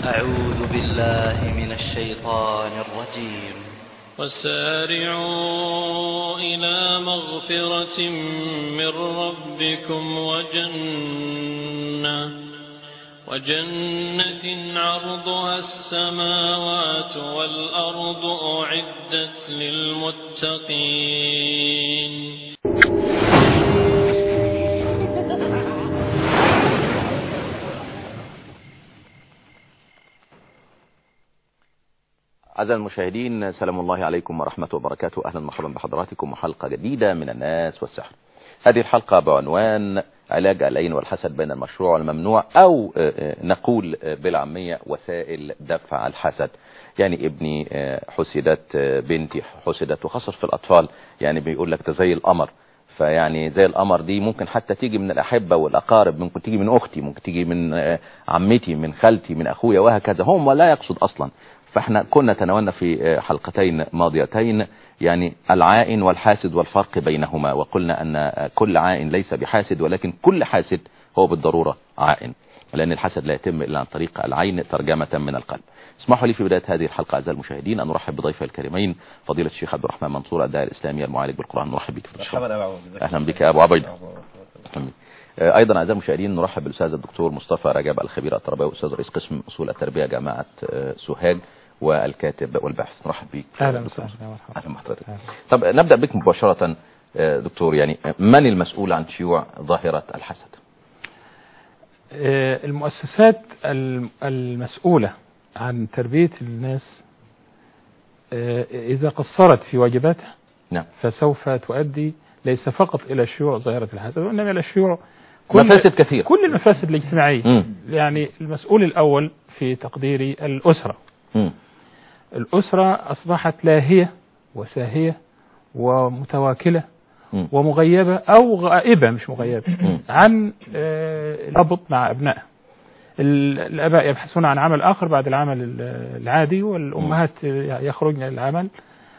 أعوذ بالله من الشيطان الرجيم وسارعوا إلى مغفرة من ربكم وجنة وجنة عرضها السماوات والأرض أعدت للمتقين أعزائي المشاهدين سلام الله عليكم ورحمة وبركاته أهلا ومرحبا بحضراتكم وحلقة جديدة من الناس والسحر هذه الحلقة بعنوان علاج العين والحسد بين المشروع والممنوع أو نقول بالعامية وسائل دفع الحسد يعني ابني حسدت بنتي حسدت وخاصة في الأطفال يعني بيقول لك ده زي القمر فيعني زي القمر دي ممكن حتى تيجي من الأحبة والأقارب ممكن تيجي من أختي ممكن تيجي من عمتي من خالتي من أخويا وهكذا هم لا يقصد أصلا فاحنا كنا تناولنا في حلقتين ماضيتين يعني العائن والحاسد والفرق بينهما وقلنا أن كل عائن ليس بحاسد ولكن كل حاسد هو بالضرورة عائن لأن الحسد لا يتم إلا عن طريق العين ترجمة من القلب اسمحوا لي في بداية هذه الحلقة أعزائي المشاهدين أن نرحب بضيفي الكريمين فضيلة الشيخ عبد الرحمن منصور الداعي الإسلامي المعالج بالقرآن نرحب بك في أهلا بك يا أبو عبيد ايضا اعزائي المشاهدين نرحب بالاستاذ الدكتور مصطفى رجب الخبير التربوي واستاذ رئيس قسم اصول التربيه جامعه سوهاج والكاتب والباحث نرحب بك اهلا وسهلا اهلا بحضرتك طب نبدا بك مباشره دكتور يعني من المسؤول عن شيوع ظاهره الحسد المؤسسات المسؤوله عن تربيه الناس اذا قصرت في واجباتها نعم فسوف تؤدي ليس فقط الى شيوع ظاهره الحسد وانما الى شيوع كل مفاسد كثير كل المفاسد الاجتماعيه م. يعني المسؤول الاول في تقديري الاسره م. الأسرة أصبحت لاهية وساهية ومتواكلة م. ومغيبة أو غائبة مش مغيبة م. عن الربط مع أبنائها الآباء يبحثون عن عمل آخر بعد العمل العادي والأمهات يخرجن للعمل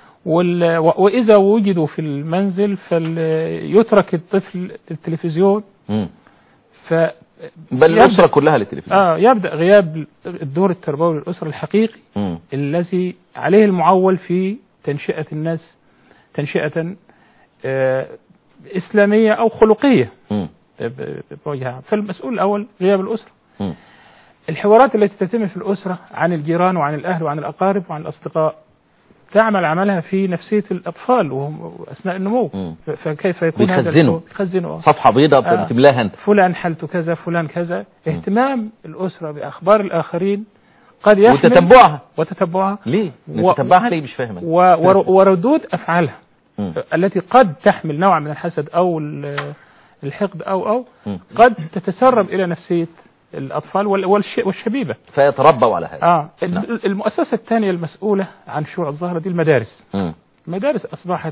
وإذا وجدوا في المنزل فليترك الطفل التلفزيون م. ف بل الأسرة كلها للتلفزيون آه يبدأ غياب الدور التربوي للأسرة الحقيقي م. الذي عليه المعول في تنشئة الناس تنشئة آه إسلامية أو خلقية م. بوجهها فالمسؤول الأول غياب الأسرة م. الحوارات التي تتم في الأسرة عن الجيران وعن الأهل وعن الأقارب وعن الأصدقاء تعمل عملها في نفسية الأطفال وهم أثناء النمو م. فكيف يكون بيخزنوا. هذا بيخزنوا صفحة بيضاء آه. بتملاها انت فلان حالته كذا فلان كذا اهتمام الأسرة بأخبار الآخرين قد يحمل وتتبعها وتتبعها ليه و- نتبعها ليه مش فاهم أنا. و- ور- وردود أفعالها م. التي قد تحمل نوع من الحسد أو ال- الحقد أو أو م. قد تتسرب إلى نفسية الأطفال وال- والش- والشبيبة فيتربوا على هذا آه نعم. ال- المؤسسة الثانية المسؤولة عن شيوع الظاهرة دي المدارس م. المدارس أصبحت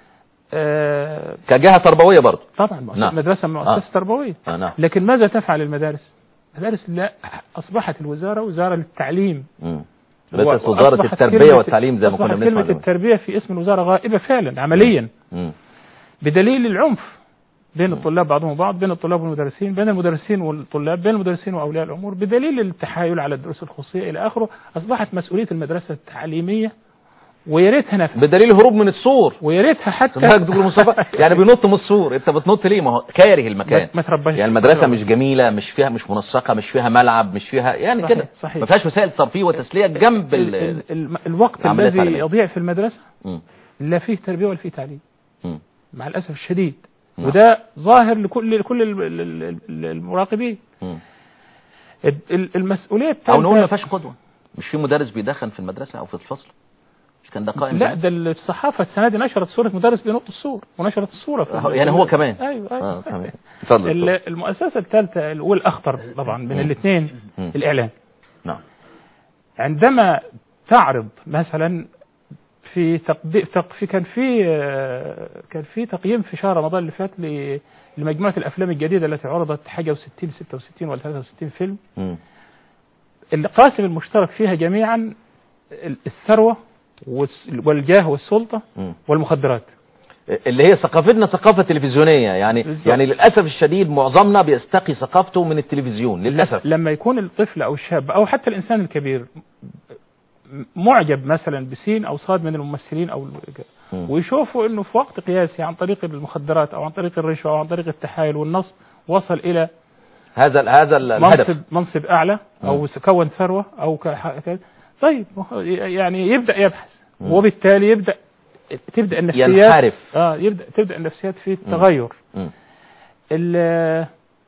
آه كجهة تربوية برضه طبعا مؤسسة نعم. مدرسة مؤسسة آه. تربوية آه نعم لكن ماذا تفعل المدارس المدارس لا أصبحت الوزارة وزارة للتعليم م. ليست وأصبحت وزارة التربية كلمة- والتعليم زي ما كنا أصبحت بنسمع كلمة زمان. التربية في اسم الوزارة غائبة فعلا عمليا م. بدليل العنف بين الطلاب بعضهم وبعض بين الطلاب والمدرسين بين المدرسين والطلاب بين المدرسين وأولياء الأمور بدليل التحايل على الدروس الخصوصية إلى آخره أصبحت مسؤولية المدرسة التعليمية ويا ريتها نفع بدليل هروب من السور ويا ريتها حتى خد بالك دكتور مصطفى يعني بينط من السور انت بتنط ليه ما هو كاره المكان ما- ما ترباش يعني المدرسه مش جميله مش فيها مش منسقه مش فيها ملعب مش فيها يعني صحيح، كده صحيح. ما فيهاش وسائل ترفيه وتسليه جنب ال- ال ال- ال- الوقت العملية الذي التعليمية. يضيع في المدرسة م. لا فيه تربية ولا فيه تعليم م. مع الأسف الشديد نعم. وده ظاهر لكل لكل ال- ال- ال- المراقبين م. ال- ال- المسؤولية او الثالثة نقول ما فيهاش قدوه مش في مدرس بيدخن في المدرسه او في الفصل مش كان ده قائم لا زمان؟ ده الصحافة السنة دي نشرت صورة مدرس بينط السور ونشرت الصورة في أهو، يعني هو كمان ايوه ايوه اه تمام اتفضل ال- اتفضل. المؤسسة الثالثة والأخطر طبعا من الاثنين مم. الإعلام نعم عندما تعرض مثلا في تقديم في كان في آه، كان في تقييم في شهر رمضان اللي فات ل- لمجموعة الأفلام الجديدة التي عرضت حاجة و60 66 ولا 63 فيلم م. القاسم المشترك فيها جميعا الثروة والس- والجاه والسلطة م. والمخدرات اللي هي ثقافتنا ثقافة تلفزيونية يعني بالظبط. يعني للأسف الشديد معظمنا بيستقي ثقافته من التلفزيون للأسف لما يكون الطفل او الشاب او حتى الانسان الكبير معجب مثلا بسين او صاد من الممثلين او مم. ويشوفوا انه في وقت قياسي عن طريق المخدرات او عن طريق الرشوه او عن طريق التحايل والنصب وصل الى هذا ال- هذا ال- الهدف منصب منصب اعلى او كون ثروه او ك- ك- طيب يعني يبدا يبحث مم. وبالتالي يبدا تبدا النفسيات ينحرف اه يبدا تبدا النفسيات في التغير مم. ال-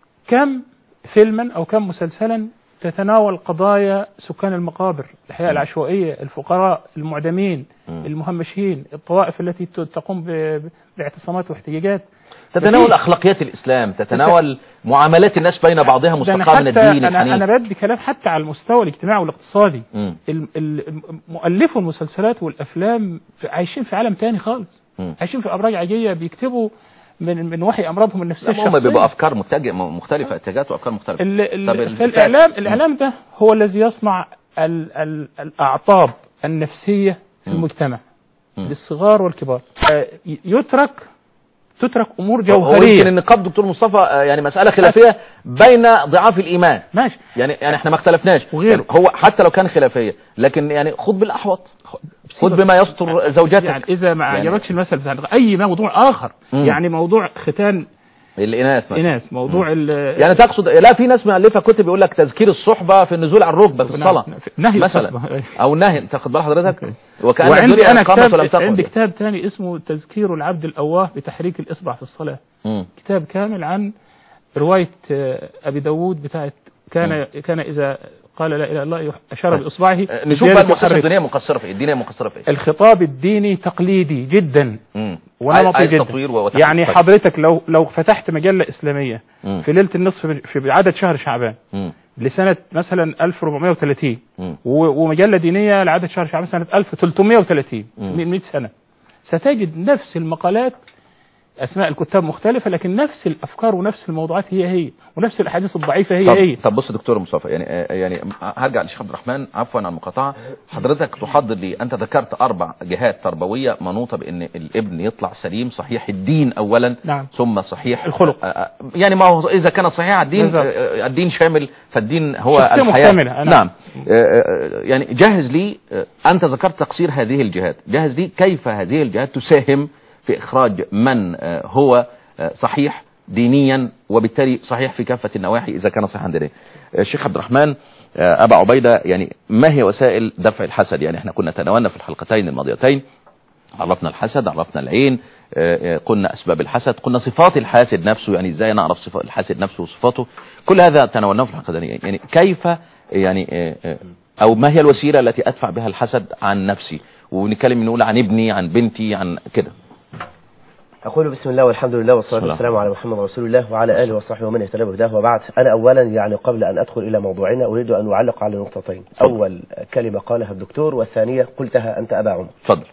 كم فيلما او كم مسلسلا تتناول قضايا سكان المقابر الحياه العشوائيه الفقراء المعدمين مم. المهمشين الطوائف التي ت- تقوم ب- باعتصامات واحتجاجات تتناول مفيش. أخلاقيات الإسلام تتناول معاملات الناس بين بعضها ده أنا مستقاة من حتى الدين انا انا الحنيف بدي كلام حتى على المستوى الاجتماعي والاقتصادي مم. ال- ال- مؤلفو المسلسلات والافلام في- عايشين في عالم تاني خالص مم. عايشين في ابراج عاديه بيكتبوا من من وحي امراضهم النفسيه لا، هم الشخصيه بيبقى أفكار متجه مختلفة اتجاهات وأفكار مختلفة ال ال طب ال- فالاعلام الاعلام ده هو الذي يصنع ال ال الاعطاب النفسيه في مم. المجتمع مم. للصغار والكبار آه، ي- يترك تترك امور هو يمكن جوهريه النقاب دكتور مصطفى آه، يعني مسألة خلافية بين ضعاف الإيمان ماشي يعني يعني احنا ما اختلفناش وغيره. يعني هو حتى لو كان خلافية لكن يعني خد بالأحوط خد بما يستر زوجتك يعني اذا ما يعني- عجبكش المثل بتاع اي موضوع اخر مم. يعني موضوع ختان الإناث مثلا. اناث موضوع ال يعني تقصد لا في ناس مؤلفه كتب يقول لك تذكير الصحبه في النزول على الركبه في الصلاه نهي مثلا الصحبة. او نهي تاخد بال حضرتك أوكي. وكان وعندي الدنيا انا قامت ولم كتاب عندي تقم كتاب ثاني اسمه تذكير العبد الاواه بتحريك الاصبع في الصلاه مم. كتاب كامل عن روايه آه، ابي داود بتاعت كان كان اذا قال لا اله الا الله يح- اشار باصبعه آه، نشوف بزيادة بقى المؤسسه يحرك. الدينيه مقصره في ايه الدينيه مقصره في ايه الخطاب الديني تقليدي جدا مم. ونمطي عايز جدا تطوير وتحريك. يعني طيب. حضرتك لو لو فتحت مجله اسلاميه مم. في ليله النصف من- في عدد شهر شعبان مم. لسنه مثلا 1430 مم. و- ومجله دينيه لعدد شهر شعبان سنه 1330 مم. من 100 سنه ستجد نفس المقالات اسماء الكتاب مختلفه لكن نفس الافكار ونفس الموضوعات هي هي ونفس الاحاديث الضعيفه هي طب, هي طب بص دكتور مصطفى يعني آه، يعني هرجع للشيخ عبد الرحمن عفوا عن المقاطعه حضرتك تحضر لي انت ذكرت اربع جهات تربويه منوطه بان الابن يطلع سليم صحيح الدين اولا نعم. ثم صحيح الخلق. آه، آه، يعني ما هو اذا كان صحيح الدين بالظبط. آه، الدين شامل فالدين هو شخصية الحياه مكتملة، نعم. نعم آه، آه، يعني جهز لي آه، انت ذكرت تقصير هذه الجهات جهز لي كيف هذه الجهات تساهم في اخراج من آه، هو آه، صحيح دينيا وبالتالي صحيح في كافة النواحي إذا كان صحيحا دينيا آه، الشيخ عبد الرحمن آه، أبا عبيدة يعني ما هي وسائل دفع الحسد يعني احنا كنا تناولنا في الحلقتين الماضيتين عرفنا الحسد عرفنا العين آه، آه، قلنا أسباب الحسد قلنا صفات الحاسد نفسه يعني إزاي نعرف صفات الحاسد نفسه وصفاته كل هذا تناولناه في الحلقتين يعني كيف يعني آه، آه، أو ما هي الوسيلة التي أدفع بها الحسد عن نفسي ونتكلم نقول عن ابني عن بنتي عن كده أقول بسم الله والحمد لله والصلاة بسم الله. والسلام على محمد رسول الله وعلى آله وصحبه ومن اهتدى بهداه وبعد أنا أولا يعني قبل أن أدخل إلى موضوعنا أريد أن أعلق على نقطتين تفضل. أول كلمة قالها الدكتور والثانية قلتها أنت أبا عمر اتفضل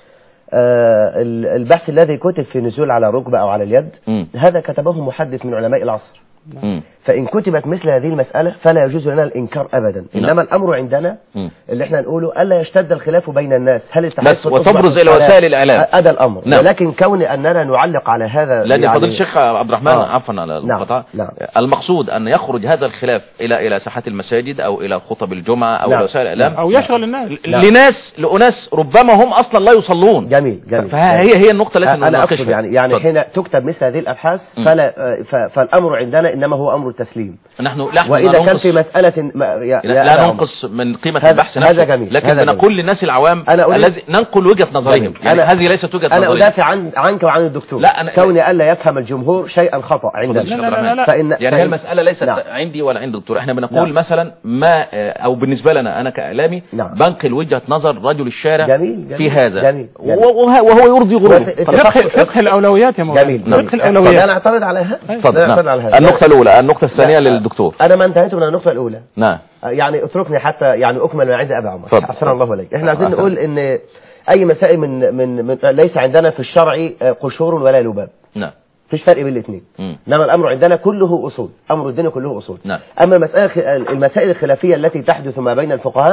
آه ال- البحث الذي كتب في نزول على الركبة أو على اليد مم. هذا كتبه محدث من علماء العصر مم. فإن كتبت مثل هذه المسألة فلا يجوز لنا الإنكار أبدا نعم. إنما الأمر عندنا مم. اللي احنا نقوله ألا يشتد الخلاف بين الناس هل التحدث بس وتبرز إلى وسائل الإعلام. هذا الأمر نعم. ولكن كون أننا نعلق على هذا لأن يعني- فضيلة الشيخ عبد الرحمن آه. عفوا على المقاطعة نعم. المقصود أن يخرج هذا الخلاف إلى إلى ساحات المساجد أو إلى خطب الجمعة أو نعم. إلى وسائل الإعلام او يشغل الناس نعم. لناس لأناس ربما هم أصلا لا يصلون جميل جميل فهي هي النقطة التي انا نناقشها اقصد يعني يعني اتفضل. حين تكتب مثل هذه الابحاث م. فلا ف- فالامر عندنا انما هو امر التسليم نحن نحن واذا لا كان ننقص في مساله ما يا لا, يا لا أبا عمر، ننقص من قيمة هذا- البحث هذا نفسه جميل، لكن هذا بنقول جميل. للناس العوام أنا أريد- الذي ننقل وجهة نظرهم جميل. يعني أنا- هذه ليست وجهة انا نظرهم ادافع عن عنك وعن الدكتور لا، أنا- كوني الا يفهم الجمهور شيئا خطا عندنا لا، لا، لا، لا. فان يعني فإن- هي المسألة ليست نعم. عندي ولا عند الدكتور احنا بنقول نعم. مثلا ما آه، او بالنسبة لنا انا كاعلامي نعم. بنقل وجهة نظر رجل الشارع جميل، جميل، في هذا جميل، جميل. وهو وهو يرضي غروره بس- طب- فقه, فقه الاولويات يا مولانا جميل نعم. فقه الاولويات انا اعترض على هذا اتفضل لا أعترض نعم. على هذا النقطة الأولى النقطة الثانية لا. للدكتور انا ما انتهيت من النقطه الاولى نعم يعني اتركني حتى يعني اكمل ما عند ابي عمر اتفضل. احسن الله اليك احنا عايزين أحسن. نقول ان اي مسائل من من, من ليس عندنا في الشرع آه، قشور ولا لباب نعم مفيش فرق بين الاثنين مم. انما الامر عندنا كله اصول امر الدين كله اصول نعم. اما المسائل المسائل الخلافيه التي تحدث ما بين الفقهاء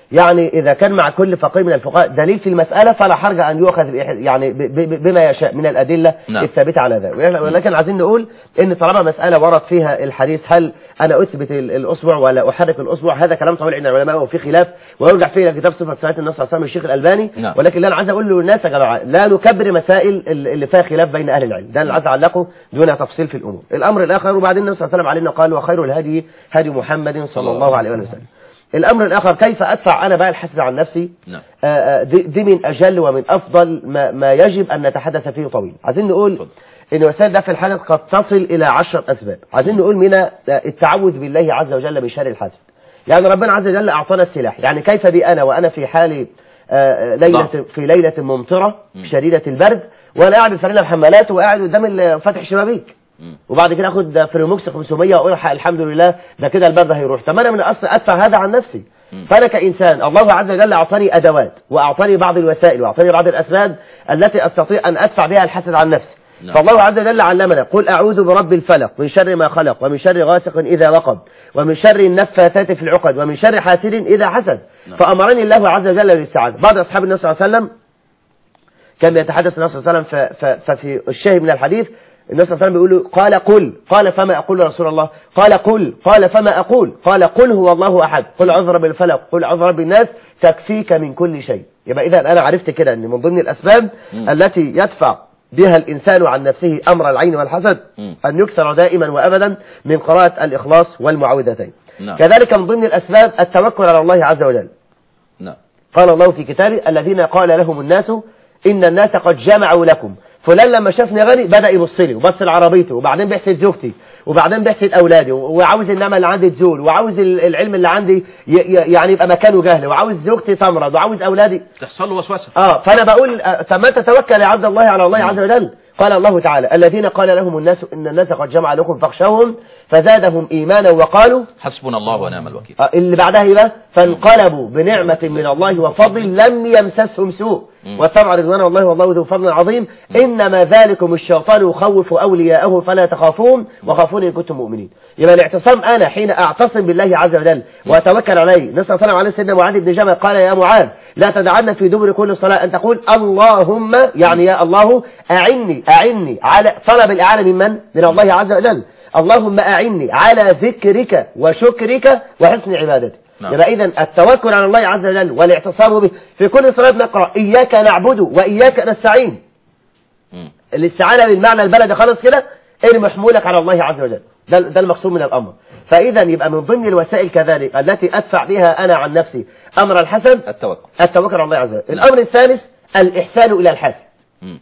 يعني إذا كان مع كل فقيه من الفقهاء دليل في المسألة فلا حرج أن يؤخذ بإح- يعني ب- ب- بما يشاء من الأدلة نعم. الثابتة على ذلك ولكن عايزين نقول إن طالما مسألة ورد فيها الحديث هل أنا أثبت ال- الأصبع ولا أحرك الأصبع هذا كلام طويل عند العلماء وفي خلاف ويرجع فيه إلى كتاب صفة صلاة النبي صلى الله عليه وسلم الشيخ الألباني نعم. ولكن اللي أنا عايز أقول له للناس يا جماعة لا نكبر مسائل ال- اللي فيها خلاف بين أهل العلم ده اللي عايز أعلقه دون تفصيل في الأمور الأمر الآخر وبعدين النبي صلى الله عليه وسلم علينا قال وخير الهدي هدي محمد صلى الله عليه وسلم الأمر الآخر كيف أدفع أنا بقى الحسب عن نفسي نعم آه، آه، دي, دي من أجل ومن أفضل ما, ما يجب أن نتحدث فيه طويل عايزين نقول اتفضل. إن وسائل دفع الحدث قد تصل إلى عشر أسباب عايزين نقول منها آه، التعوذ بالله عز وجل من شر الحسد يعني ربنا عز وجل أعطانا السلاح يعني كيف بي أنا وأنا في حال آه، ليلة ضعف. في ليلة ممطرة مم. شديدة البرد وأنا قاعد بفريلة الحمالات وقاعد قدام ال- فاتح شبابيك مم. وبعد كده اخد فريموكس 500 واقول ح- الحمد لله ده كده البرد هيروح طب انا من الاصل ادفع هذا عن نفسي مم. فانا كانسان الله عز وجل اعطاني ادوات واعطاني بعض الوسائل واعطاني بعض الاسباب التي استطيع ان ادفع بها الحسد عن نفسي نعم. فالله عز وجل علمنا قل اعوذ برب الفلق من شر ما خلق ومن شر غاسق اذا وقب ومن شر النفاثات في العقد ومن شر حاسد اذا حسد نعم. فامرني الله عز وجل بالاستعاذه بعض اصحاب النبي صلى الله عليه وسلم كان بيتحدث النبي صلى الله عليه وسلم ف- ف- ففي الشاهد من الحديث النبي صلى الله عليه وسلم بيقول له قال قل قال فما أقول يا رسول الله قال قل قال فما أقول قال قل هو الله أحد قل أعوذ برب الفلق قل أعوذ برب الناس تكفيك من كل شيء يبقى إذا أنا عرفت كده أن من ضمن الأسباب مم. التي يدفع بها الإنسان عن نفسه أمر العين والحسد مم. أن يكثر دائما وأبدا من قراءة الإخلاص والمعوذتين نعم. كذلك من ضمن الأسباب التوكل على الله عز وجل نعم قال الله في كتابه الذين قال لهم الناس إن الناس قد جمعوا لكم فلان لما شافني غني بدأ يبص لي وبص لعربيته وبعدين بيحسد زوجتي وبعدين بيحسد أولادي وعاوز النعمة اللي عندي تزول وعاوز ال- العلم اللي عندي ي- ي- يعني يبقى مكانه جهل وعاوز زوجتي تمرض وعاوز أولادي تحصل له وسوسه اه فانا بقول آه، فما تتوكل يا عبد الله على الله عز وجل قال الله تعالى الذين قال لهم الناس ان الناس قد جمع لكم فاخشوهم فزادهم ايمانا وقالوا حسبنا الله ونعم الوكيل آه، اللي بعدها ايه بقى فانقلبوا بنعمة من الله وفضل لم يمسسهم سوء مم. واتبعوا رضوان الله والله ذو فضل عظيم انما ذلكم الشيطان يخوف اولياءه فلا تخافون وخافون ان كنتم مؤمنين يبقى الاعتصام انا حين اعتصم بالله عز وجل واتوكل عليه نسال الله عليه سيدنا معاذ بن جبل قال يا معاذ لا تدعنا في دبر كل صلاه ان تقول اللهم يعني يا الله اعني اعني على طلب الاعانه من من من الله عز وجل اللهم اعني على ذكرك وشكرك وحسن عبادتك نعم. يبقى اذا التوكل على الله عز وجل والاعتصام به في كل صلاة نقرأ إياك نعبد وإياك نستعين مم. الاستعانة بالمعنى البلدي خلاص كده ارمي حمولك على الله عز وجل ده, ده المقصود من الأمر فإذا يبقى من ضمن الوسائل كذلك التي أدفع بها أنا عن نفسي أمر الحسن التوكل التوكل على الله عز وجل الأمر الثالث الإحسان إلى الحسن مم.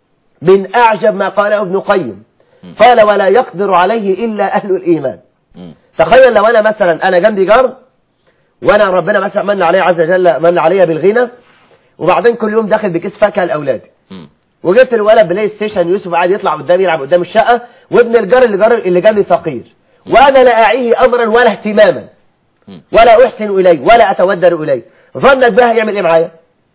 من أعجب ما قاله ابن قيم قال ولا يقدر عليه إلا أهل الإيمان مم. تخيل لو أنا مثلا أنا جنبي جار وانا ربنا مثلا من علي عز وجل من علي بالغنى وبعدين كل يوم داخل بكيس فاكهه لاولادي مم. وجبت الولد بلاي ستيشن يوسف قاعد يطلع قدامي يلعب قدام الشقه وابن الجار اللي جار اللي جنبي فقير وانا لا اعيه امرا ولا اهتماما مم. ولا احسن اليه ولا اتودر اليه ظنك بها يعمل ايه معايا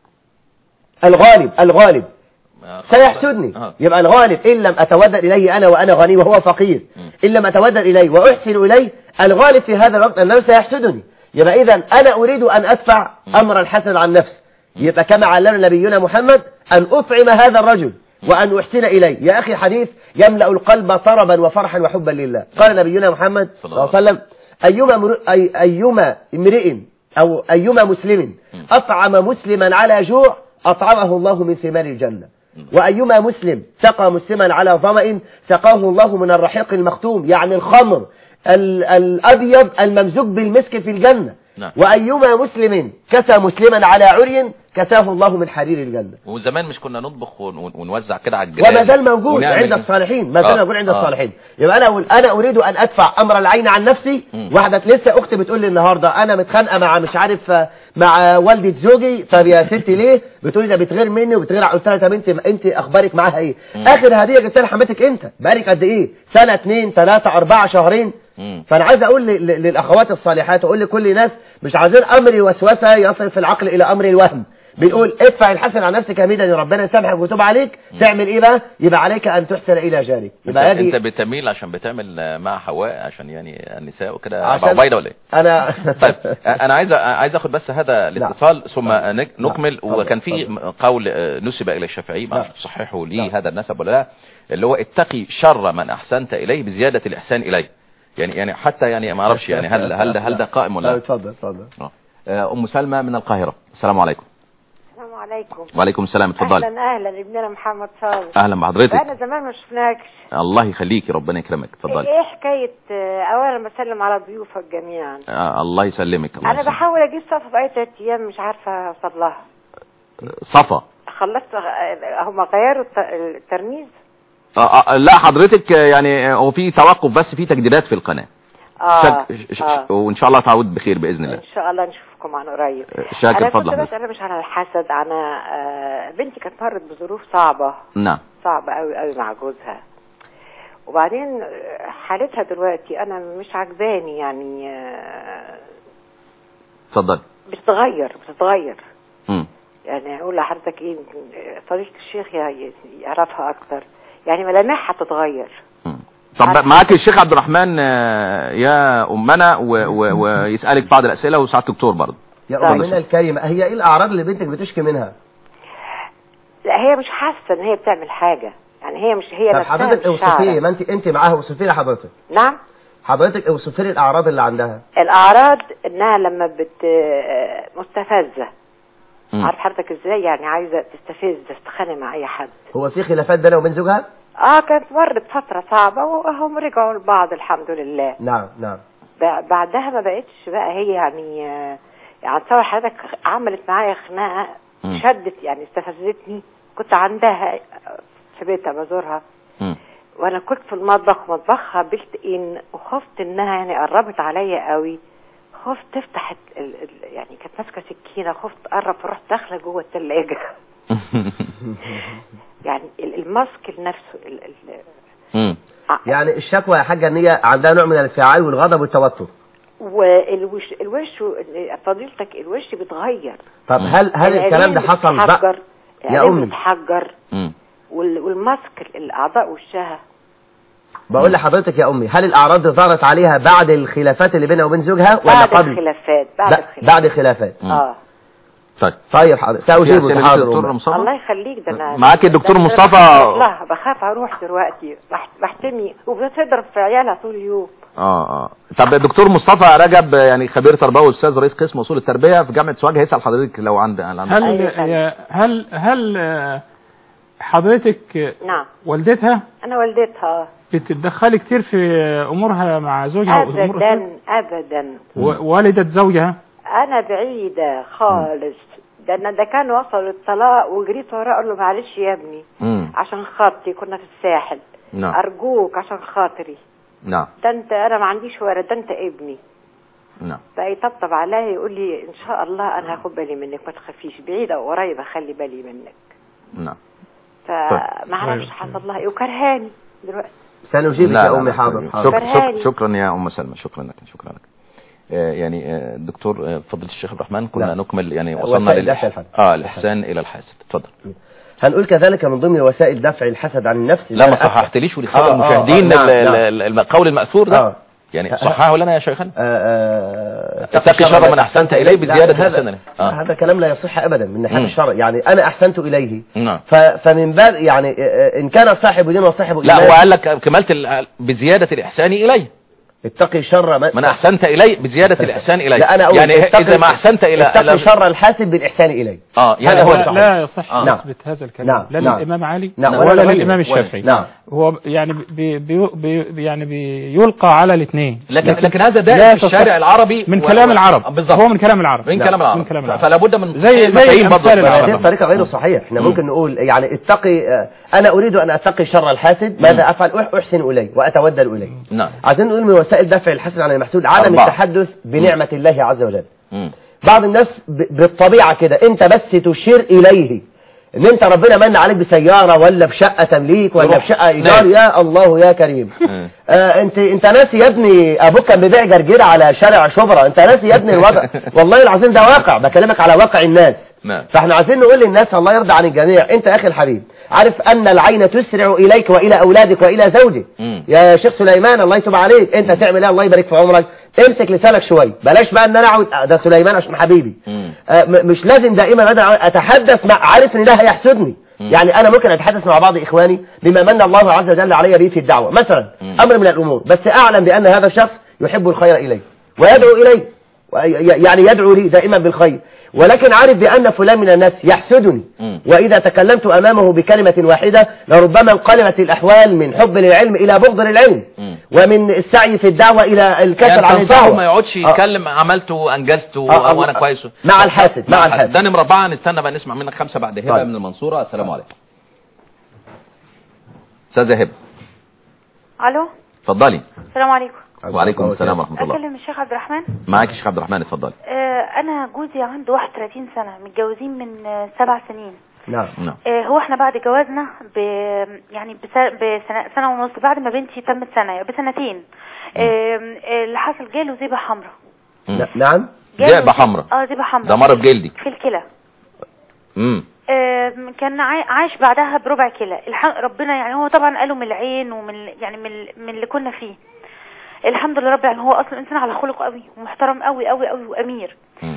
الغالب الغالب آه، سيحسدني آه. يبقى الغالب إن لم أتودد إليه أنا وأنا غني وهو فقير مم. إن لم أتودد إليه وأحسن إليه الغالب في هذا الوقت أنه سيحسدني يبقى إذا أنا أريد أن أدفع أمر الحسن عن نفسي يبقى كما علمنا نبينا محمد أن أطعم هذا الرجل وأن أحسن إليه يا أخي حديث يملأ القلب طربا وفرحا وحبا لله قال نبينا محمد صلى الله عليه وسلم أيما مر... أي... أيما امرئ أو أيما مسلم أطعم مسلما على جوع أطعمه الله من ثمار الجنة وأيما مسلم سقى مسلما على ظمأ سقاه الله من الرحيق المختوم يعني الخمر ال- الأبيض الممزوج بالمسك في الجنة نعم. وأيما مسلم كسى مسلما على عري كساه الله من حرير الجنة وزمان مش كنا نطبخ ون- ون- ونوزع كده على الجيران وما زال موجود ونعمل عند إيه؟ الصالحين ما زال آه، موجود عند آه. الصالحين يبقى انا اقول انا اريد ان ادفع امر العين عن نفسي مم. واحده لسه اختي بتقول لي النهارده انا متخانقه مع مش عارف آه، مع والده زوجي طب يا ستي ليه بتقول لي ده بتغير مني وبتغير قلت لها طب انت انت اخبارك معاها ايه مم. اخر هديه جبتها لحماتك امتى بقالك قد ايه سنه اتنين ثلاثه اربعه شهرين مم. فانا عايز اقول ل- ل- للاخوات الصالحات اقول لكل ناس مش عايزين امر وسوسه يصل في العقل الى امر الوهم بيقول ادفع الحسن عن نفسك حميدا ربنا يسامحك ويتوب عليك تعمل ايه بقى يبقى عليك ان تحسن الى جارك انت, يبقى انت هذه بتميل عشان بتعمل آه، مع حواء عشان يعني النساء وكده عشان- ابو عبيده ولا ايه انا طيب انا عايز عايز اخد بس هذا الاتصال ثم نك- نكمل اتفضل، وكان في اتفضل. قول آه، نسب الى الشافعي ما نعم. اعرفش تصححوا لي نعم. هذا النسب ولا لا اللي هو اتقي شر من احسنت اليه بزياده الاحسان اليه يعني يعني حتى يعني ما اعرفش يعني هل هل ده هل ده قائم ولا لا، لا اتفضل اتفضل آه، ام سلمى من القاهره السلام عليكم السلام عليكم وعليكم السلام اتفضلي اهلا اهلا ابننا محمد صالح اهلا بحضرتك بقالنا زمان ما شفناكش الله يخليكي ربنا يكرمك اتفضلي ايه حكايه آه، اولا بسلم على ضيوفك جميعا آه، الله يسلمك الله انا يسلمك. بحاول اجيب صفحه بقالي ثلاث ايام مش عارفه اوصل لها صفا خلصت آه، هم غيروا الت- الترميز آه، آه، لا حضرتك آه، يعني آه، هو في توقف بس في تجديدات في القناه اه, شك... ش... ش... آه. وان شاء الله تعود بخير باذن الله ان شاء الله نشوفكم عن قريب شاكر انا فضل كنت حضرتك بسال مش على الحسد انا آه، بنتي كانت مرت بظروف صعبه نعم صعبة قوي قوي مع جوزها وبعدين آه، حالتها دلوقتي انا مش عجباني يعني آه، اتفضل بتتغير بتتغير مم. يعني اقول لحضرتك ايه صديقة الشيخ ي- يعرفها اكتر يعني ملامحها تتغير مم. طب معاك الشيخ عبد الرحمن آه، يا امنا و... و... ويسالك بعض الاسئله وساعات دكتور برضه يا طيب. أمنا الكريمة هي ايه الاعراض اللي بنتك بتشكي منها لا هي مش حاسه ان هي بتعمل حاجه يعني هي مش هي طب نفسها حضرتك مش اوصفي شاعرة. لي ما انت انت معاها اوصفي لي حضرتك نعم حضرتك اوصفي لي الاعراض اللي عندها الاعراض انها لما بت آه، مستفزه مم. عارف حضرتك ازاي يعني عايزه تستفز تستخانق مع اي حد هو في خلافات بينها وبين زوجها اه كانت مرت فترة صعبة وهم رجعوا لبعض الحمد لله نعم نعم ب- بعدها ما بقتش بقى هي يعني آه، يعني تصور حضرتك عملت معايا خناقة مم. شدت يعني استفزتني كنت عندها في بيتها بزورها مم. وانا كنت في المطبخ ومطبخها بلت ان وخفت انها يعني قربت عليا قوي خفت تفتح ال- ال- ال- يعني كانت ماسكه سكينه خفت تقرب فرحت داخله جوه الثلاجه يعني ال- الماسك نفسه ال- ال- مم. يعني الشكوى يا حاجة ان هي عندها نوع من الانفعال والغضب والتوتر والوش الوش فضيلتك الوش بيتغير طب هل هل الكلام ده حصل بقى بتحجر يا العين أمي. بتحجر مم. وال- والماسك الاعضاء وشها بقول لحضرتك يا امي هل الاعراض دي ظهرت عليها بعد الخلافات اللي بينها وبين زوجها ولا بعد قبل الخلافات بعد ب- الخلافات بعد الخلافات مم. اه طيب طيب حاضر في سأجيبه أسئلة حاضر دكتور أمي. مصطفى الله يخليك ده انا معاك الدكتور ده أنا مصطفى. بخاف لا بخاف اروح دلوقتي بح- بحتمي وبتضرب في عيالها طول اليوم اه اه طب الدكتور مصطفى رجب يعني خبير تربوي واستاذ رئيس قسم اصول التربيه في جامعه سوهاج هيسال حضرتك لو عند هل عند هل أيوة فندم. يا- هل هل آه، حضرتك آه، نعم والدتها انا والدتها بتتدخلي كتير في امورها مع زوجها وأمور ابدا ابدا و- والدة زوجها انا بعيده خالص ده انا ده كان وصل الطلاق وجريت وراه اقول له معلش يا ابني مم. عشان خاطري كنا في الساحل نعم ارجوك عشان خاطري نعم ده انت انا ما عنديش ولد ده انت ابني نعم بقى يطبطب عليا يقول لي ان شاء الله انا هاخد بالي منك ما تخافيش بعيده وقريبه خلي بالي منك نعم فما اعرفش حصل لها ايه وكرهاني دلوقتي سنجيبك لا يا لا امي لا. حاضر حاضر شكرا فرهاني. شكرا شكرا يا ام سلمى شكرا لك شكرا لك آه، يعني آه، الدكتور آه، فضيله الشيخ عبد الرحمن كنا نعم. نكمل يعني وسائل وصلنا لل دفع الحسد. اه الاحسان الى الحاسد اتفضل هنقول كذلك من ضمن وسائل دفع الحسد عن النفس لا ما إن أنا أكثر- صححتليش ولسبب آه، آه، المشاهدين آه، نعم، ال- نعم. ال- ال- القول المأثور ده آه. يعني صححه لنا يا شيخنا آه، آه، اتقي شر من أحسنت إليه بزيادة لا، هذا- الإحسان إليه. آه. هذا كلام لا يصح ابدا من ناحيه مم. الشرع يعني انا احسنت اليه نعم ف- فمن باب يعني آه، آه، ان كان صاحب دين وصاحب لا إيمان، هو قال لك كمالة ال- بزيادة الإحسان إليه اتقي شر من, من أحسنت إليه بزيادة الإحسان إليه لا انا اقول يعني اتقي- إذا ما أحسنت إلى اتقي إلى- شر الحاسد بالاحسان اليه اه يعني هذا هو هو لا, الصحيح. لا يصح آه. نسبة هذا الكلام نعم، لا نعم. للإمام علي نعم، ولا ولا للإمام غيره. الشافعي نعم. هو يعني بي بي بي يعني بيلقى على الاثنين لكن لكن هذا لا دائما في تصح. الشارع العربي من و- كلام و- العرب بالظبط هو من كلام العرب من نعم. كلام العرب من كلام العرب. فلا بد من زي- زي المفاهيم برضه أمثال بالعرب. هذه الطريقة غير صحيحة احنا مم. ممكن نقول يعني اتقي آه، انا اريد ان اتقي شر الحاسد ماذا افعل أح- احسن اليه واتودل اليه نعم عايزين نقول من وسائل دفع الحسد عن المحسود عدم أربعة. التحدث بنعمة الله عز وجل مم. بعض الناس ب- بالطبيعة كده انت بس تشير اليه ان انت ربنا من عليك بسيارة ولا بشقة تمليك ولا روح. بشقة ايجار ناس. يا الله يا كريم مم. آه انت انت ناسي يا ابني ابوك كان بيبيع جرجير على شارع شبرا انت ناسي يا ابني الوضع والله العظيم ده واقع بكلمك على واقع الناس نعم فاحنا عايزين نقول للناس الله يرضى عن الجميع انت اخي الحبيب عارف ان العين تسرع اليك والى اولادك والى زوجك مم. يا شيخ سليمان الله يتوب عليك انت تعمل ايه الله يبارك في عمرك امسك لسانك شويه بلاش بقى ان انا اقعد آه، ده سليمان عشان حبيبي مم. آه، م- مش لازم دائما انا اتحدث مع عارف ان ده هيحسدني يعني انا ممكن اتحدث مع بعض اخواني بما من الله عز وجل علي به في الدعوه مثلا مم. امر من الامور بس اعلم بان هذا الشخص يحب الخير الي ويدعو الي وي- يعني يدعو لي دائما بالخير ولكن عارف بان فلان من الناس يحسدني مم. واذا تكلمت امامه بكلمه واحده لربما انقلبت الاحوال من حب للعلم الى بغض للعلم مم. ومن السعي في الدعوه الى الكسل يعني عن تنصحه الدعوه ما يقعدش آه. يتكلم عملته وانجزته آه، آه، وانا كويس مع الحاسد مع الحاسد ده نمرة أربعة نستنى بقى نسمع منك خمسة بعد هبة طيب. من المنصورة السلام عليكم أستاذة هبة الو اتفضلي السلام عليكم وعليكم السلام ورحمة الله اكلم الشيخ عبد الرحمن معاك يا شيخ عبد الرحمن اتفضلي آه انا جوزي عنده 31 سنه متجوزين من آه، سبع سنين نعم نعم آه هو احنا بعد جوازنا ب يعني بس- بسنه سنه ونص بعد ما بنتي تمت سنه بسنتين آه آه، اللي حصل جاله زيبه حمراء ن- نعم جاله زئبة حمراء. اه زيبه حمراء ده مرض جلدي في الكلى امم آه، كان عاي- عايش بعدها بربع كلى الح- ربنا يعني هو طبعا قالوا من العين ومن يعني من من اللي كنا فيه الحمد لله رب العالمين هو اصلا انسان على خلق قوي ومحترم قوي قوي قوي وامير مم.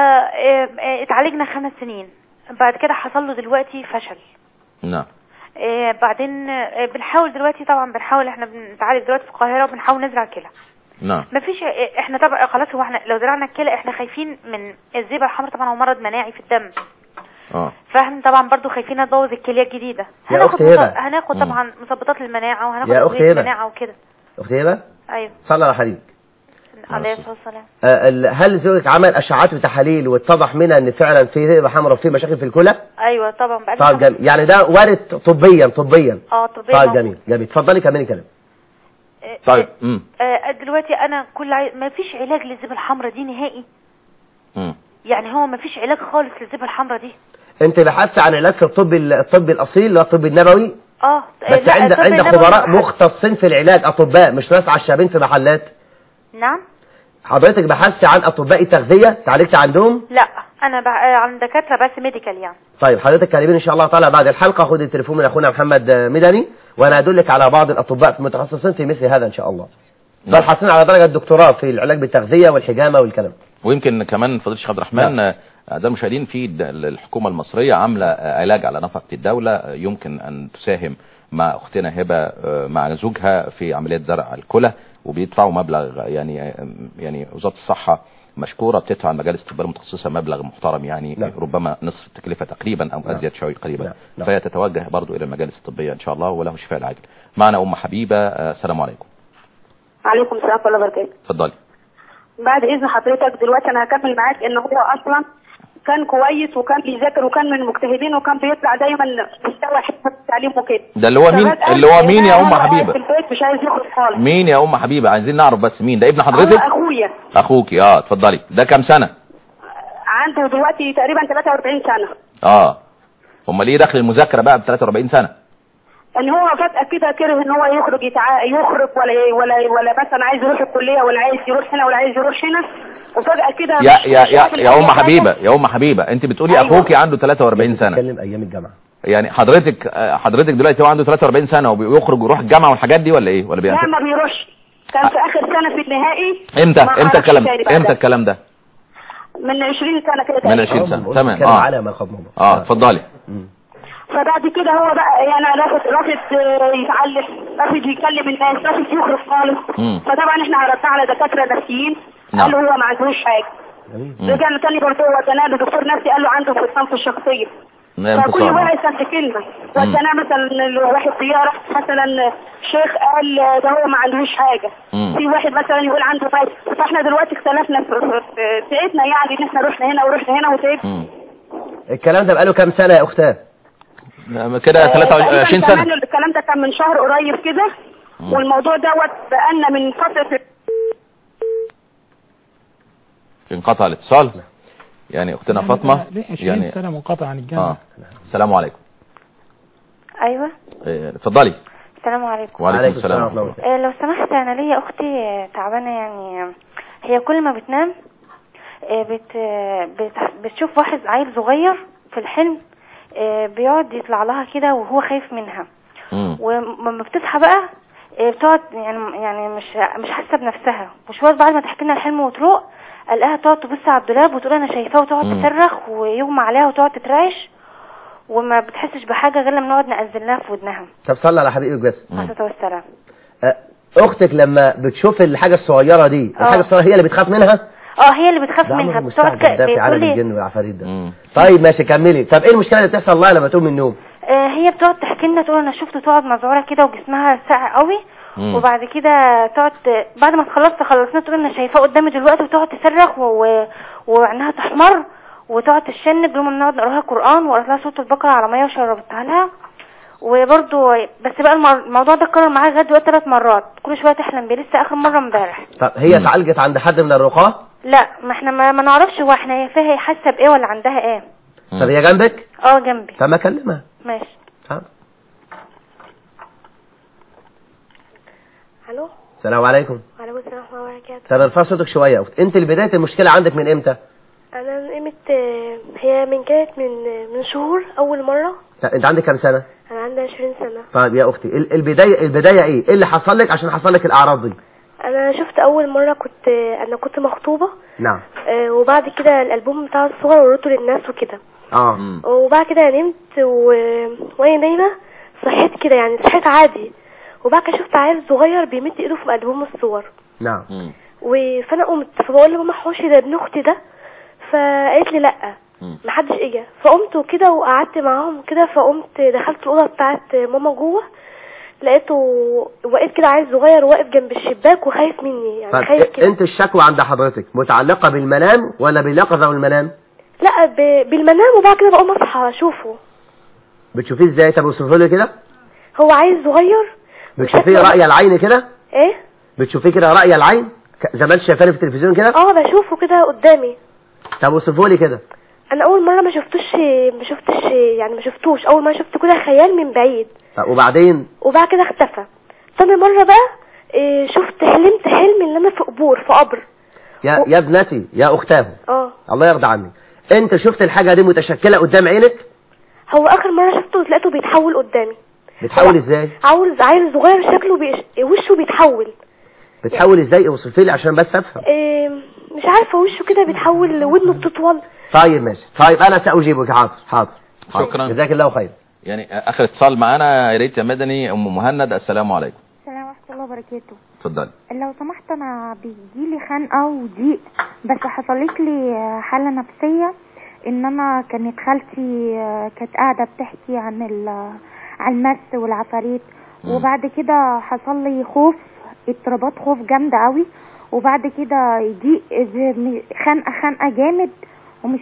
فاتعالجنا خمس سنين بعد كده حصل له دلوقتي فشل نعم آه، بعدين آه، بنحاول دلوقتي طبعا بنحاول احنا بنتعالج دلوقتي في القاهره وبنحاول نزرع كلى نعم مفيش آه، احنا طبعا خلاص هو احنا لو زرعنا الكلى احنا خايفين من الزيبه الحمراء طبعا هو مرض مناعي في الدم اه فاحنا طبعا برضو خايفين نبوظ الكليه الجديده يا هناخد أخت هبة. مص- هناخد مم. طبعا مثبطات للمناعه وهناخد يا أخت ادويه هبة. المناعه وكده اختي هبه ايوه صلى على حبيبك عليه الصلاه والسلام آه، ال- هل زوجك عمل اشعات وتحاليل واتضح منها ان فعلا في ذئبه حمراء وفي مشاكل في الكلى ايوه طبعا بقى طيب جميل يعني ده وارد طبيا طبيا اه طبيا طيب موجود. جميل جميل اتفضلي كملي كلام آه، طيب امم آه، دلوقتي انا كل عاي... ما فيش علاج للزيبه الحمراء دي نهائي امم يعني هو ما فيش علاج خالص للزيبه الحمراء دي انت بحثت عن علاج في الطب ال- الطب الاصيل اللي هو الطب النبوي اه بس لا، عند الطب عند النبوي خبراء بحث. مختصين في العلاج اطباء مش ناس عشابين في محلات نعم حضرتك بحثت عن اطباء التغذيه تعالجت عندهم لا انا بع... آه، عند دكاتره بس ميديكال يعني طيب حضرتك كلمين ان شاء الله تعالى بعد الحلقه خد التليفون من اخونا محمد آه، مدني وانا ادلك على بعض الاطباء المتخصصين في مثل هذا ان شاء الله بل حاصلين على درجه دكتوراه في العلاج بالتغذيه والحجامه والكلام ويمكن كمان فضيله الشيخ عبد الرحمن آه، اعزائي المشاهدين في الد- الحكومه المصريه عامله آه، علاج على نفقه الدوله آه، يمكن ان تساهم مع اختنا هبه آه، مع زوجها في عمليه زرع الكلى وبيدفعوا مبلغ يعني آه، يعني وزاره الصحه مشكوره بتدفع المجالس الطبيه المتخصصه مبلغ محترم يعني نعم. ربما نصف التكلفه تقريبا او نعم. ازيد شويه قريبا نعم. نعم. فهي تتوجه برضو الى المجالس الطبيه ان شاء الله وله شفاء العاجل معنا ام حبيبه آه، السلام عليكم عليكم السلام ورحمه الله وبركاته اتفضلي بعد اذن حضرتك دلوقتي انا هكمل معاك ان هو اصلا كان كويس وكان بيذاكر وكان من المجتهدين وكان بيطلع دايما مستوى حفظ التعليم وكده ده اللي هو مين فبدأ اللي هو مين يا ام إن أنا حبيبه في البيت مش عايز يخرج خالص مين يا ام حبيبه عايزين نعرف بس مين ده ابن حضرتك هو اخويا اخوكي اه اتفضلي ده كام سنه عنده دلوقتي تقريبا 43 سنه اه امال ايه دخل المذاكره بقى ب 43 سنه ان هو فجاه كده كره ان هو يخرج يتع... يخرج ولا ولا ولا مثلا عايز يروح الكليه ولا عايز يروح هنا ولا عايز يروح هنا وفجاه كده يا مش- يا مش يا عارف يا ام يعمل حاجة. حبيبه يا ام حبيبه انت بتقولي أيوة. اخوكي عنده 43 سنه اتكلم ايام الجامعه يعني حضرتك آه، حضرتك دلوقتي هو عنده 43 سنه وبيخرج ويروح الجامعه والحاجات دي ولا ايه ولا لا بيعمل ما بيروحش كان في اخر سنه في النهائي امتى ما امتى عرفش الكلام تاني بعدها. امتى الكلام ده من 20 سنه كده من تقريبا. 20 سنه قلت تمام اتكلم اه على ما قبل مضى. اه اتفضلي فبعد كده هو بقى يعني رافض رافض آه، يتعلم رافض يكلم الناس رافض يخرج خالص مم. فطبعا احنا عرضنا على دكاتره نفسيين نعم. قالوا هو ما عندوش حاجه جميل. مم. رجعنا تاني برضه وديناه لدكتور نفسي قال له عنده انفصام في الشخصيه نعم، فكل انفصام. واحد كان في كلمه وديناه مثلا لواحد زياره مثلا شيخ قال ده هو ما عندوش حاجه مم. في واحد مثلا يقول عنده مرض فاحنا دلوقتي اختلفنا في في- في تعبنا يعني ان احنا رحنا هنا ورحنا هنا وتعبنا مم. الكلام ده بقاله كام سنه يا اختاه نعم، كده 23 تقريباً سنه كمان الكلام ده كان من شهر قريب كده والموضوع دوت بقالنا من فتره انقطع الاتصال يعني اختنا فاطمه ليه 20 يعني سنه منقطع عن الجامعه اه السلام عليكم ايوه إيه، اتفضلي السلام عليكم وعليكم عليكم السلام ورحمة الله آه، لو سمحت انا ليا اختي آه، تعبانه يعني آه، هي كل ما بتنام آه، بت آه، بت- بتشوف واحد عيل صغير في الحلم آه، بيقعد يطلع لها كده وهو خايف منها مم. ولما بتصحى بقى آه، بتقعد يعني يعني مش مش حاسه بنفسها وشويه بعد ما تحكي لنا الحلم وتروق الاقيها تقعد تبص على الدولاب وتقول انا شايفاه وتقعد مم. تصرخ ويغمى عليها وتقعد تترعش وما بتحسش بحاجه غير لما نقعد نأذن لها في ودنها طب صلى على حبيبك بس مم. عليه الصلاه والسلام آه، اختك لما بتشوف الحاجة الصغيرة دي آه. الحاجة الصغيرة هي اللي بتخاف منها اه هي اللي بتخاف ده منها امر بتقعد مستعجل ده في بتقول عالم لي الجن والعفاريت ده مم. طيب ماشي كملي طب ايه المشكلة اللي بتحصل لها لما تقوم من النوم آه، هي بتقعد تحكي لنا تقول انا شفت تقعد مذعوره كده وجسمها ساقع قوي مم. وبعد كده تقعد بعد ما خلصت خلصنا تقول انا شايفاه قدامي دلوقتي وتقعد تصرخ و... وعينها تحمر وتقعد تشنج لما نقعد نقراها قران وقرأت لها سوره البقره على ميه وشربتها لها وبرضه بس بقى المر- الموضوع ده اتكرر معايا لغايه دلوقتي ثلاث مرات كل شويه تحلم بيه لسه اخر مره امبارح طب هي اتعالجت عند حد من الرقاة لا ما احنا ما, ما نعرفش هو احنا هي فيها هي حاسه بايه ولا عندها ايه مم. طب هي جنبك اه جنبي طب ما اكلمها ماشي ها. الو السلام عليكم وعليكم السلام ورحمه الله وبركاته طب ارفع صوتك شوية يا اخت انت اللي بداية المشكلة عندك من امتى انا من قيمه آه، هي من كانت من من شهور اول مره طب انت عندك كام سنة انا عندي 20 سنه طيب يا اختي ال- البداية البداية ايه ايه اللي حصل لك عشان حصل لك الاعراض دي انا شفت اول مره كنت آه، انا كنت مخطوبه نعم آه، وبعد كده الالبوم بتاع الصور وريته للناس وكده اه مم. وبعد كده نمت و... وانا نايمه صحيت كده يعني صحيت عادي وبعد كده شفت عيل صغير بيمد ايده في البوم الصور نعم مم. و- فانا قمت فبقول لماما حوشي ده ابن اختي ده فقالت لي لا مم. محدش اجى فقمت وكده وقعدت معاهم كده فقمت دخلت الاوضه بتاعت ماما جوه لقيته وقيت كده عيل صغير واقف جنب الشباك وخايف مني يعني طيب خايف إ- كده انت الشكوى عند حضرتك متعلقة بالمنام ولا باليقظة والمنام لا ب... بالمنام وبعد كده بقوم اصحى اشوفه بتشوفيه ازاي طب اوصفه لي كده هو عيل صغير بتشوفيه وشكله- رأي العين كده ايه بتشوفيه كده رأي العين ك- زمان شايفاني في التلفزيون كده اه بشوفه كده قدامي طب اوصفه لي كده انا اول مره ما شفتوش ما شفتش يعني ما شفتوش اول مره شفته كده خيال من بعيد طب وبعدين وبعد كده اختفى تاني مرة بقى إيه، شفت حلمت حلم ان انا في قبور في قبر يا يا ابنتي يا اختاه اه الله يرضى عني انت شفت الحاجة دي متشكلة قدام عينك هو اخر مرة شفته لقيته بيتحول قدامي بتحول ازاي عاوز عيل صغير شكله بيش... وشه بيتحول بتحول ازاي اوصفي لي عشان بس افهم إيه، مش عارفة وشه كده بيتحول ودنه بتطول طيب ماشي طيب انا ساجيبك حاضر حاضر حاضر. شكرا. جزاك الله خير يعني اخر اتصال معانا يا ريت يا مدني ام مهند السلام عليكم السلام ورحمة الله وبركاته اتفضلي لو سمحت انا بيجيلي خنقة وضيق بس حصلت لي حالة نفسية ان انا كانت خالتي كانت قاعدة بتحكي عن ال- عن المس والعفاريت مم. وبعد كده حصل لي خوف اضطرابات خوف جامدة قوي وبعد كده يجي زي- خنقة خنقة جامد ومش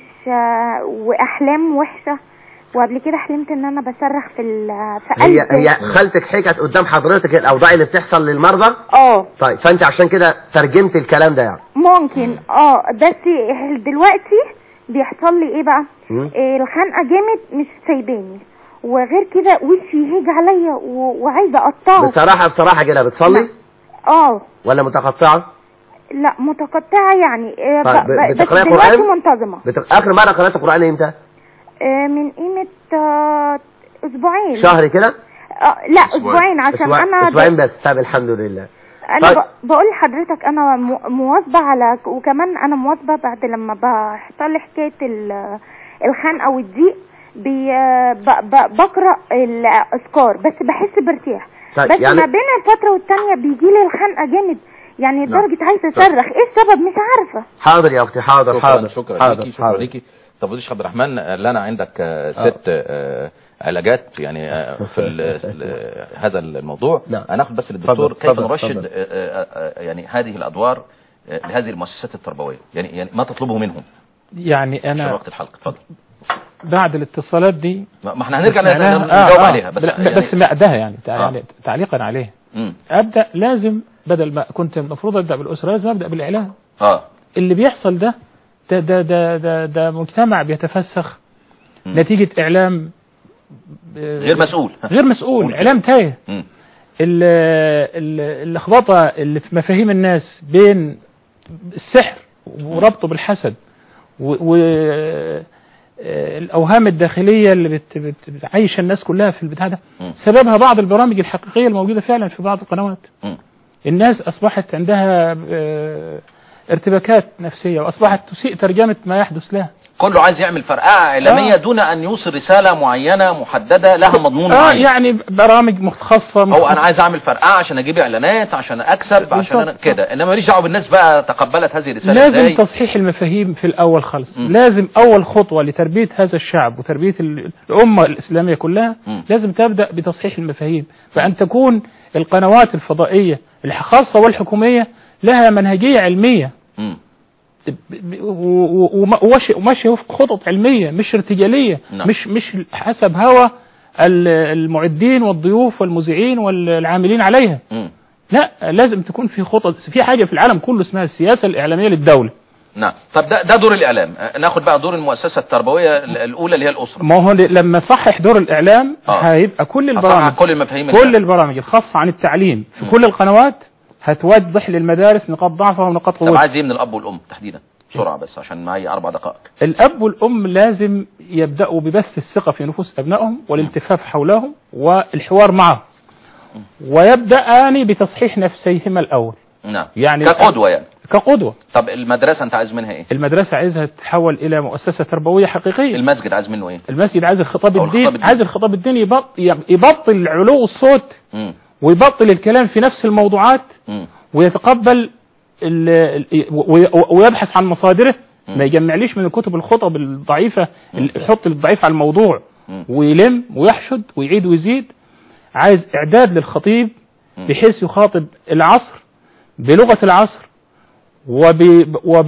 واحلام وحشة وقبل كده حلمت ان انا بصرخ في ال- في هي قلب هي خالتك حكت قدام حضرتك الاوضاع اللي بتحصل للمرضى اه طيب فانت عشان كده ترجمت الكلام ده يعني ممكن اه بس دلوقتي بيحصل لي ايه بقى مم. إيه الخنقه جامد مش سايباني وغير كده وشي يهيج عليا و- وعايزه اقطعه بصراحة بصراحة كده بتصلي اه ولا متقطعة لا متقطعه يعني إيه طيب، ب- ب- بس بتقرأي دلوقتي قرآن؟ منتظمه بت... اخر مرة قرأت القرآن امتى إيه من قيمه آه، اسبوعين شهر كده آه لا اسبوعين عشان أسبوع- انا اسبوعين بس طيب الحمد لله انا طيب. ب- بقول لحضرتك انا مو- مواظبه على وكمان انا مواظبه بعد لما بحصل لي حكايه ال- الخنقه والضيق بي ب- ب- بقرا الاذكار بس بحس بارتياح طيب بس يعني ما بين الفتره والتانيه بيجي لي الخنقه جامد يعني نعم. لدرجه عايزه اصرخ ايه السبب مش عارفه حاضر يا اختي حاضر شكرا حاضر شكرا حاضر ليكي شكرا حاضر. ليكي طب وديش عبد الرحمن لنا عندك آه، ست آه، علاجات يعني آه، في ال- ال- هذا الموضوع نعم. هناخد بس للدكتور اتفضل، كيف اتفضل، نرشد اتفضل. آه، آه، آه، يعني هذه الادوار آه، لهذه المؤسسات التربويه يعني يعني ما تطلبه منهم يعني عشان انا وقت الحلقه اتفضل بعد الاتصالات دي ما ما احنا هنرجع سمعناها- نجاوب آه، آه، عليها بس بس, يعني بس بعدها يعني تع- آه. يعني تعليقا عليه مم. ابدا لازم بدل ما كنت المفروض ابدا بالاسره لازم ابدا بالاعلام اه اللي بيحصل ده ده ده ده ده, ده مجتمع بيتفسخ مم. نتيجه اعلام آه، غير مسؤول غير مسؤول اعلام تايه مم. ال- ال- اللخبطه اللي في مفاهيم الناس بين السحر وربطه بالحسد والأوهام الداخلية اللي بت بت بتعيش الناس كلها في البتاع ده مم. سببها بعض البرامج الحقيقية الموجودة فعلا في بعض القنوات مم. الناس أصبحت عندها آه، ارتباكات نفسية وأصبحت تسيء ترجمة ما يحدث لها كله عايز يعمل فرقعة إعلامية آه. دون أن يوصل رسالة معينة محددة لها مضمون آه معين يعني برامج مختصة هو انا عايز اعمل فرقعه عشان اجيب اعلانات عشان اكسب عشان انا بالظبط. كده انما ماليش دعوه بالناس بقى تقبلت هذه الرساله لازم ازاي تصحيح المفاهيم في الأول خالص مم. لازم أول خطوة لتربية هذا الشعب وتربية ال- الأمة الإسلامية كلها مم. لازم تبدأ بتصحيح المفاهيم فأن تكون القنوات الفضائية الخاصة والحكومية لها منهجية علمية مم. ب- ب- و- و- وم- وماشي وماشي وفق خطط علمية مش ارتجالية نعم. مش مش حسب هوى ال- المعدين والضيوف والمذيعين والعاملين عليها مم. لا لازم تكون في خطط في حاجة في العالم كله اسمها السياسة الإعلامية للدولة نعم طب ده ده دور الاعلام آه، ناخد بقى دور المؤسسه التربويه ال- الاولى اللي هي الاسره ما هو ل- لما صحح دور الإعلام آه. هيبقى كل أصحح البرامج كل المفاهيم كل اللي- البرامج الخاصة عن التعليم في مم. كل القنوات هتوضح للمدارس نقاط ضعفها ونقاط طب قوتها عايز ايه من الاب والام تحديدا بسرعه بس عشان معي اربع دقائق الأب والأم لازم يبدأوا ببث الثقة في نفوس أبنائهم والالتفاف حولهم والحوار معهم ويبدأان بتصحيح نفسيهما الأول نعم يعني كقدوه يعني كقدوة طب المدرسه انت عايز منها ايه المدرسة عايزها تتحول إلى مؤسسة تربوية حقيقية المسجد عايز منه ايه المسجد عايز الخطاب أو الدين الخطاب الديني. عايز الخطاب الديني يبط- يبطل علو الصوت مم. ويبطل الكلام في نفس الموضوعات مم. ويتقبل ال ال وي- ويبحث عن مصادره مم. ما يجمعليش من الكتب الخطب الضعيفة اللي يحط الضعيف على الموضوع مم. ويلم ويحشد ويعيد ويزيد عايز اعداد للخطيب مم. بحيث يخاطب العصر بلغة العصر وب وب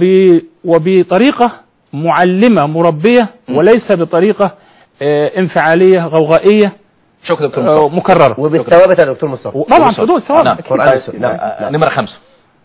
وبطريقة معلمة مربية مم. وليس بطريقة آه، انفعالية غوغائية شكرا دكتور آه، مصطفى مكررة وبالثوابت يا دكتور مصطفى طبعا حدود ثواب نعم. أكيد. قرآن السنة. نعم. آه، نعم. نمره خمسة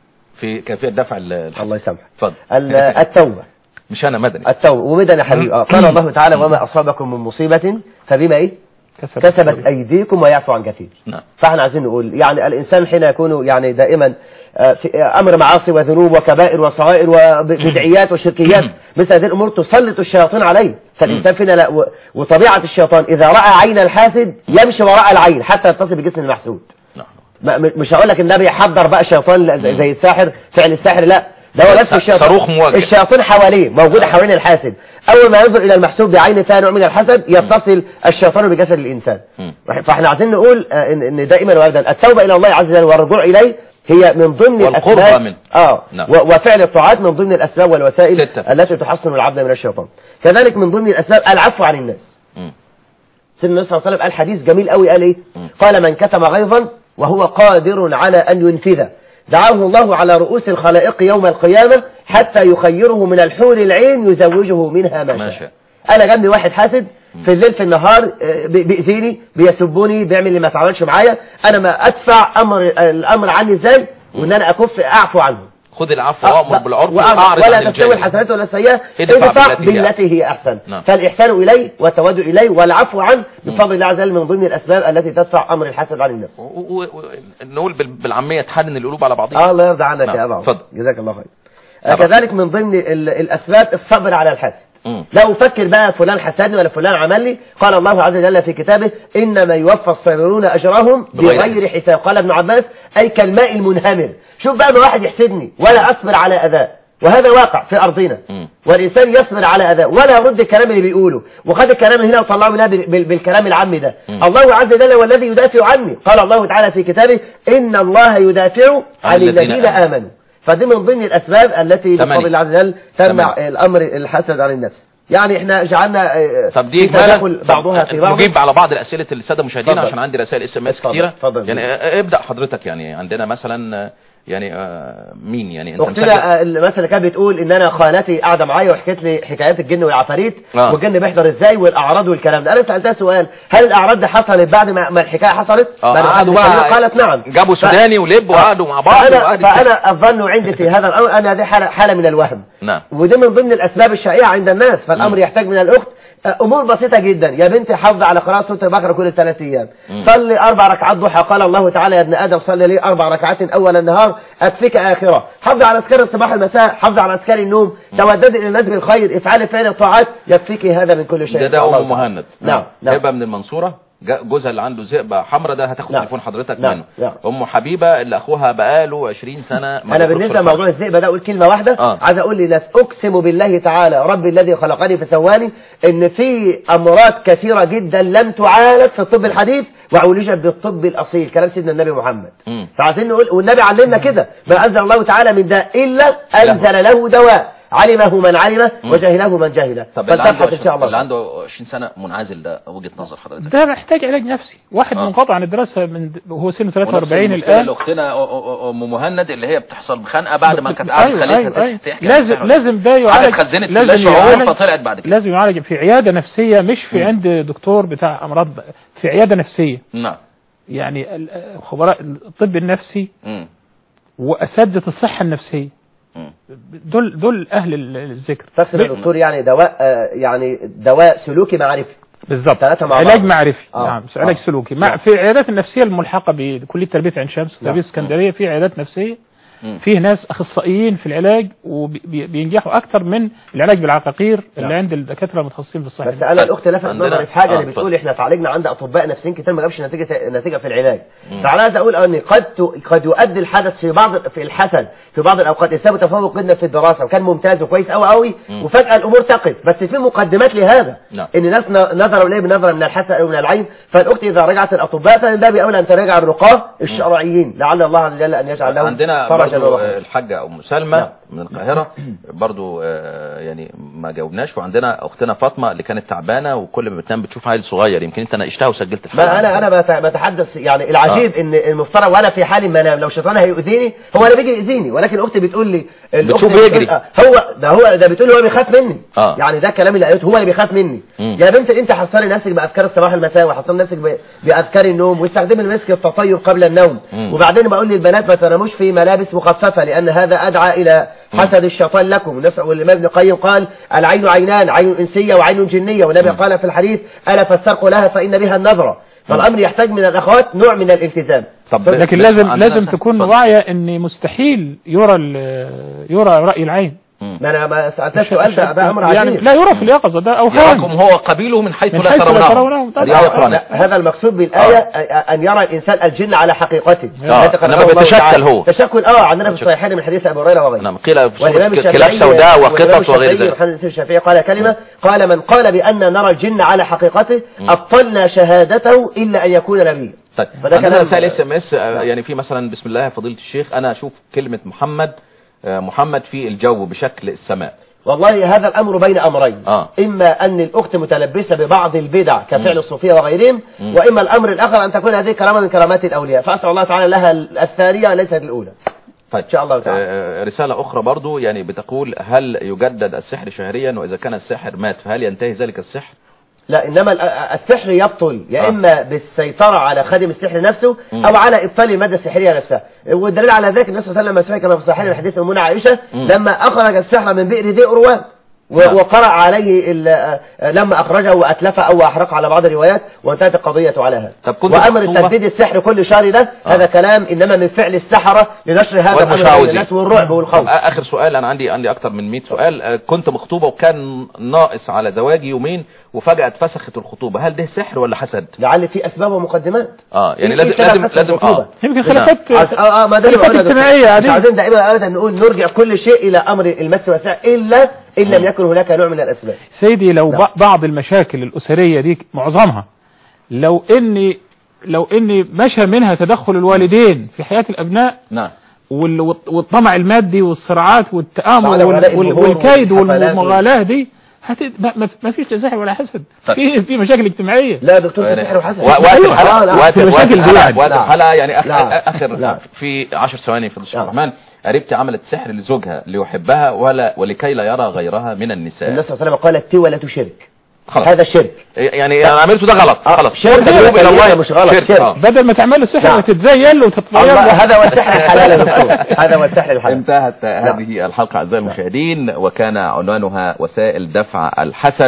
في كيفيه دفع ال- الحسن الله يسامحك اتفضل ال- التوبة مش انا مدني التوبة ومدن يا حبيبي آه، قال الله تعالى وما أصابكم من مصيبة فبما إيه كسبت أيديكم ويعفو عن كثير نعم فاحنا عايزين نقول يعني الإنسان حين يكون يعني دائما آه، في آه، أمر معاصي وذنوب وكبائر وصغائر وبدعيات وشركيات مثل هذه الأمور تسلط الشياطين عليه فالإنسان فينا لا و- وطبيعة الشيطان إذا رأى عين الحاسد يمشي وراء العين حتى يتصل بجسم المحسود نعم ما- م- مش هقول لك النبي حضر بقى شيطان لا- زي زي الساحر فعل الساحر لا ده هو نفس الشيطان صاروخ مواجه. الشياطين حواليه موجود حوالين الحاسد اول ما ينظر الى المحسود بعين فيها نوع من الحسد يتصل الشيطان بجسد الانسان مم. فاحنا عايزين نقول آه، ان إن دائما وابدا التوبه الى الله عز وجل والرجوع اليه هي من ضمن والقربى الاسباب منه. اه نعم. و- وفعل الطاعات من ضمن الاسباب والوسائل ستة. التي تحصن العبد من الشيطان كذلك من ضمن الاسباب العفو عن الناس مم. سيدنا النبي صلى الله عليه وسلم قال حديث جميل قوي قال ايه مم. قال من كتم غيظا وهو قادر على ان ينفذه دعاه الله على رؤوس الخلائق يوم القيامة حتى يخيره من الحور العين يزوجه منها ما ما شاء شاء انا جنبي واحد حاسد في الليل في النهار آه، بي- بيأذيني بيسبوني بيعمل اللي ما اتعملش معايا انا ما ادفع امر الامر عني ازاي وان انا اكف اعفو عنه خذ العفو وامر بالعرف وأعرض- واعرض عن ولا تستوي الجاهل الحسنات ولا السيئة ادفع ادفع بالتي هي بالتي هي أحسن نعم. فالإحسان إليه والتودع إليه والعفو عنه بفضل الله عز وجل من ضمن الأسباب التي تدفع أمر الحسد عن النفس و- و- و- نقول بال- بالعامية تحنن القلوب على بعضها آه الله يرضى عنك نعم. يا أبا عمر. اتفضل. جزاك الله خير آه، طبعا. كذلك من ضمن ال- الأسباب الصبر على الحسد مم. لا أفكر بقى فلان حسدني ولا فلان عمل لي قال الله عز وجل في كتابه إنما يوفى الصابرون أجرهم بغير بغير حساب قال ابن عباس أي كالماء المنهمر شوف بقى ما واحد يحسدني ولا أصبر على أذاه وهذا واقع في أرضنا مم. والإنسان يصبر على أذاه ولا يرد الكلام اللي بيقوله وخد الكلام من هنا وطلعه من هنا بال- بال- بالكلام العام ده مم. الله عز وجل هو الذي يدافع عني قال الله تعالى في كتابه إن الله يدافع عن الذين الذين آمنوا. آمنوا فدي من ضمن الأسباب التي ثمانية. بفضل الله عز وجل تمنع ثمانية. الأمر الحسد عن النفس يعني احنا جعلنا آه، طب دي في إجمالا تداخل بعضها في بعض نجيب على بعض الأسئلة السادة المشاهدين اتفضل. عشان عندي رسائل اس ام اس اتفضل. كتيرة اتفضل. يعني آه، ابدأ حضرتك يعني عندنا مثلا آه، يعني آه، مين يعني انت مسجل اختنا آه، مثلا كانت بتقول ان انا خالتي قاعده معايا وحكيت لي حكايات الجن والعفاريت آه. والجن بيحضر ازاي والاعراض والكلام ده انا سالتها سؤال هل الاعراض دي حصلت بعد ما ما الحكايه حصلت آه، بعد ما قعدوا حد بقى يتكلم؟ قالت نعم جابوا ف- سوداني ولب وقعدوا مع بعض فانا وقعدوا- فانا الظن عندي في هذا الامر ان هذه حاله حاله من الوهم نعم ودي من ضمن الاسباب الشائعه عند الناس فالامر مم. يحتاج من الاخت امور بسيطه جدا يا بنتي حافظ على قراءه سوره البقره كل ثلاث ايام مم. صلي اربع ركعات ضحى قال الله تعالى يا ابن ادم صلي لي اربع ركعات اول النهار اكفيك اخره حافظ على اذكار الصباح والمساء حافظ على اذكار النوم توددي الى الناس بالخير افعلي فعل الطاعات يكفيك هذا من كل شيء ده إن شاء ده الله ام مهند نعم نعم هبه من المنصوره جا- جوزها اللي عنده ذئبه حمراء ده هتاخد نعم. تليفون حضرتك نعم. منه نعم. ام حبيبه اللي اخوها بقاله 20 سنه ما انا بيخرجش بالنسبه في لموضوع الحرب. الذئب ده اقول كلمه واحده آه. عايز اقول للناس اقسم بالله تعالى ربي الذي خلقني فسواني ان في امراض كثيره جدا لم تعالج في الطب الحديث وعولجت بالطب الاصيل كلام سيدنا النبي محمد مم. فعايزين نقول والنبي علمنا كده ما انزل الله تعالى من داء الا انزل له دواء علمه من علمه وجهله من جهله طب اللي عنده فلتبحث ان شاء اللي الله عنده 20 سنه منعزل ده وجهه نظر حضرتك ده محتاج علاج نفسي واحد آه. منقطع عن الدراسة من وهو سنه ونفس 43 المشكلة الآن لاختنا أ- أ- ام مهند اللي هي بتحصل بخنقه بعد ما كانت قاعده أيوة خليتها أيوة أيوة. تحكي لازم لازم ده يعالج خزنت في لازم اللا شعور يعالج فطلعت بعد كده لازم يعالج في عيادة نفسية مش في عند دكتور بتاع أمراض في عيادة نفسية نعم يعني ال- خبراء الطب النفسي مم. وأساتذة الصحة النفسية مم. دول دول أهل ال- الذكر تقصد يا دكتور يعني دواء آه، يعني دواء سلوكي معرفي بالظبط ثلاثة مع علاج بعض. معرفي آه. نعم علاج آه. سلوكي مع نعم. في العيادات النفسيه الملحقه بكليه تربيه عين شمس تربيه اسكندريه في عيادات نفسيه مم. فيه ناس اخصائيين في العلاج وبينجحوا اكثر من العلاج بالعقاقير اللي نعم. عند الدكاتره المتخصصين في الصحه بس انا الاخت لفت عندنا- نظري في حاجه آه، اللي بتقول اتفضل. احنا تعالجنا عند اطباء نفسيين كتير ما جابش نتيجه نتيجه في العلاج مم. فانا عايز اقول ان قد ت- قد يؤدي الحدث في بعض في الحسن في بعض الاوقات انسان متفوق جدا في الدراسه وكان ممتاز وكويس قوي قوي مم. وفجاه الامور تقف بس في مقدمات لهذا نعم. ان الناس ن- نظروا اليه بنظره من الحسن او من العين فالاخت اذا رجعت الاطباء فمن باب اولى ان تراجع الرقاه الشرعيين لعل الله عز وجل ان يجعل لهم عندنا فرجا برضو ورحمه آه، الحاجة أم سلمى نعم. من القاهرة برضو آه، يعني ما جاوبناش وعندنا أختنا فاطمة اللي كانت تعبانة وكل ما بتنام بتشوف عيل صغير يمكن أنت ناقشتها وسجلت الحلقة ما انا انا بت- بتحدث يعني العجيب ان المفترض وانا في حال ما انام لو شيطان هيؤذيني هو انا بيجي يؤذيني ولكن اختي بتقول لي الأخت بتشوف بتقول- يجري. آه، هو ده هو ده بتقول لي هو بيخاف مني آه. يعني ده الكلام اللي قالته هو اللي بيخاف مني مم. يا بنت انت حصلي نفسك باذكار الصباح والمساء وحصلي نفسك ب- باذكار النوم واستخدمي المسك التطير قبل النوم مم. وبعدين بقول للبنات ما تناموش في ملابس مخففه لان هذا ادعى الى حسد الشيطان لكم نفس- والامام ابن القيم قال العين عينان عين انسيه وعين جنيه والنبي قال في الحديث الا فاسترقوا لها فان بها النظره فالامر يحتاج من الاخوات نوع من الالتزام طب لكن بس لازم عندنا لازم سهل. تكون اتفضل. واعيه ان مستحيل يرى ال- يرى راي العين مم. ما انا ما سالتك سؤال ده, ده امر يعني عجيب لا يرى في اليقظه ده يراكم اوهام هو قبيله من حيث من لا حيث لا ترونه ترونه. طبعا. يا أخوانا. لا، هذا المقصود بالآية أن يرى الإنسان الجن على حقيقته آه، التي قرأه إنما الله بيتشكل تعالى. هو. تشكل اه عندنا في بيتشكل. الصحيحين من حديث أبي هريرة وغيره نعم قيل في والإمام صورة كلاب الشافعي سوداء والإمام وقطط وغير الشافعي ذلك محمد الشافعي قال كلمة قال من قال بأن نرى الجن على حقيقته أبطلنا شهادته إلا أن يكون نبيا طيب فده عندنا كلام- رسائل اس ام اس يعني في مثلا بسم الله يا فضيله الشيخ انا اشوف كلمه محمد آه، محمد في الجو بشكل السماء والله هذا الأمر بين أمرين آه. إما أن الأخت متلبسة ببعض البدع كفعل الصوفية وغيرهم مم. وإما الأمر الآخر أن تكون هذه كرامة من كرامات الأولياء فأسأل الله تعالى لها الثانية ليست الأولى طيب إن شاء الله تعالى آه، رسالة أخرى برضو يعني بتقول هل يجدد السحر شهريا وإذا كان الساحر مات فهل ينتهي ذلك السحر؟ لا انما ال- السحر يبطل يا آه. اما بالسيطره على خادم السحر نفسه مم. او على ابطال الماده السحريه نفسها والدليل على ذلك النبي صلى الله عليه وسلم مسحر كما في صحيح من حديث امنا عائشه مم. لما اخرج السحر من بئر ذي اروان و- نعم. وقرأ عليه ال- آه، لما أخرجه وأتلفه أو أحرقه على بعض الروايات وانتهت القضية على هذا طب كنت وأمر مخطوبة؟ تنفيذ السحر كل شهر ده آه. هذا كلام إنما من فعل السحرة لنشر هذا الأمر بين والمشعوذين. الناس والرعب والخوف آه، آخر سؤال أنا عندي عندي أكتر من 100 سؤال آه، كنت مخطوبة وكان ناقص على زواجي يومين وفجأة اتفسخت الخطوبة هل ده سحر ولا حسد؟ لعل في أسباب ومقدمات اه يعني إيه لازم سبب لازم فسخ لازم الخطوبة؟ اه يمكن نعم. خلافات اه اه ما ده اللي خلافات بقوله يا دكتور. اجتماعيه مش عاديه عايزين دائما ابدا نقول نرجع كل شيء الى امر المس والسحر الا ان لم يكن هناك نوع من الاسباب سيدي لو نعم. ب- بعض المشاكل الأسرية دي معظمها لو إني لو إني مشى منها تدخل الوالدين في حياة الأبناء نعم وال- والط- والطمع المادي والصراعات والتآمر وعلى وال- ولاء وال- الظهور والكيد والحفلات والمغالاة دي هت... ما, ما- ما فيش سحر ولا حسد طيب. في في مشاكل اجتماعية لا يا دكتور في سحر وحسد و- وقت أيوة. الحلقة آه، لا. وقت في وقت مشاكل دي الحلقة يعني. وقت لا. الحلقة يعني آخر لا. آخر لا. في 10 ثواني في الشيخ لا. الرحمن قريبتي عملت سحر لزوجها ليحبها ولا ولكي لا يرى غيرها من النساء النبي صلى الله عليه وسلم قال التي ولا تشرك خلاص هذا شرك يعني انا عملته ده غلط آه، خلاص شرك التوبة الى الله مش غلط، شرك. شرك. آه. بدل ما تعمل له سحر نعم. وتتزين له وتتطير الله له هذا هو السحر الحلال يا دكتور هذا هو السحر الحلال انتهت هذه الحلقة أعزائي المشاهدين وكان عنوانها وسائل دفع الحسد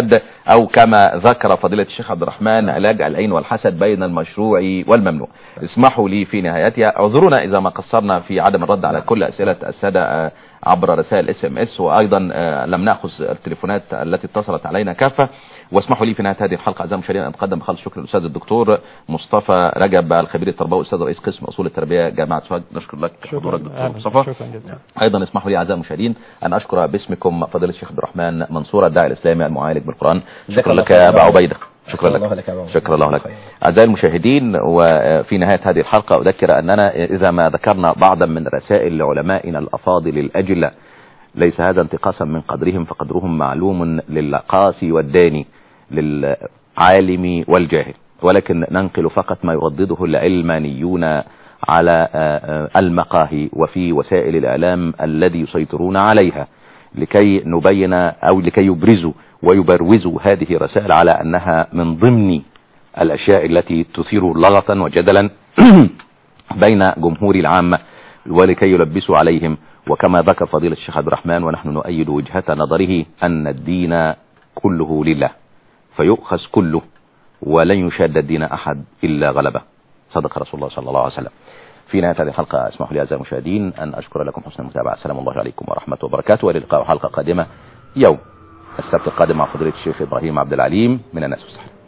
او كما ذكر فضيلة الشيخ عبد الرحمن علاج العين والحسد بين المشروع والممنوع اسمحوا لي في نهايتها اعذرونا اذا ما قصرنا في عدم الرد على كل اسئلة السادة آه، عبر رسائل اس ام اس وايضا آه، لم ناخذ التليفونات التي اتصلت علينا كافة واسمحوا لي في نهاية هذه الحلقة اعزائي المشاهدين ان اتقدم بخالص شكر للاستاذ الدكتور مصطفى رجب الخبير التربوي استاذ رئيس قسم اصول التربية جامعة سوهاج نشكر لك حضورك دكتور أهلاً. مصطفى شكرا جزيلا ايضا اسمحوا لي اعزائي المشاهدين ان اشكر باسمكم فضيله الشيخ عبد الرحمن منصور الداعي الاسلامي المعالج بالقران شكرا لك يا ابا عبيده شكرا الله لك لك يا أبا شكرا الله لك خير. اعزائي المشاهدين وفي نهايه هذه الحلقه اذكر اننا اذا ما ذكرنا بعضا من رسائل علمائنا الافاضل الاجله ليس هذا انتقاصا من قدرهم فقدرهم معلوم للقاسي والداني للعالم والجاهل ولكن ننقل فقط ما يردده العلمانيون على آه، آه، المقاهي وفي وسائل الإعلام الذي يسيطرون عليها لكي نبين أو لكي يبرزوا ويبروزوا هذه الرسائل على أنها من ضمن الأشياء التي تثير لغطا وجدلا بين جمهور العامة ولكي يلبسوا عليهم وكما ذكر فضيلة الشيخ عبد الرحمن ونحن نؤيد وجهة نظره أن الدين كله لله فيؤخذ كله ولن يشاد الدين أحد إلا غلبه صدق رسول الله صلى الله عليه وسلم في نهاية هذه الحلقة اسمحوا لي أعزائي المشاهدين أن أشكر لكم حسن المتابعة سلام الله عليكم ورحمة وبركاته وإلى اللقاء حلقة قادمة يوم السبت القادم مع فضيلة الشيخ إبراهيم عبد العليم من الناس والسحر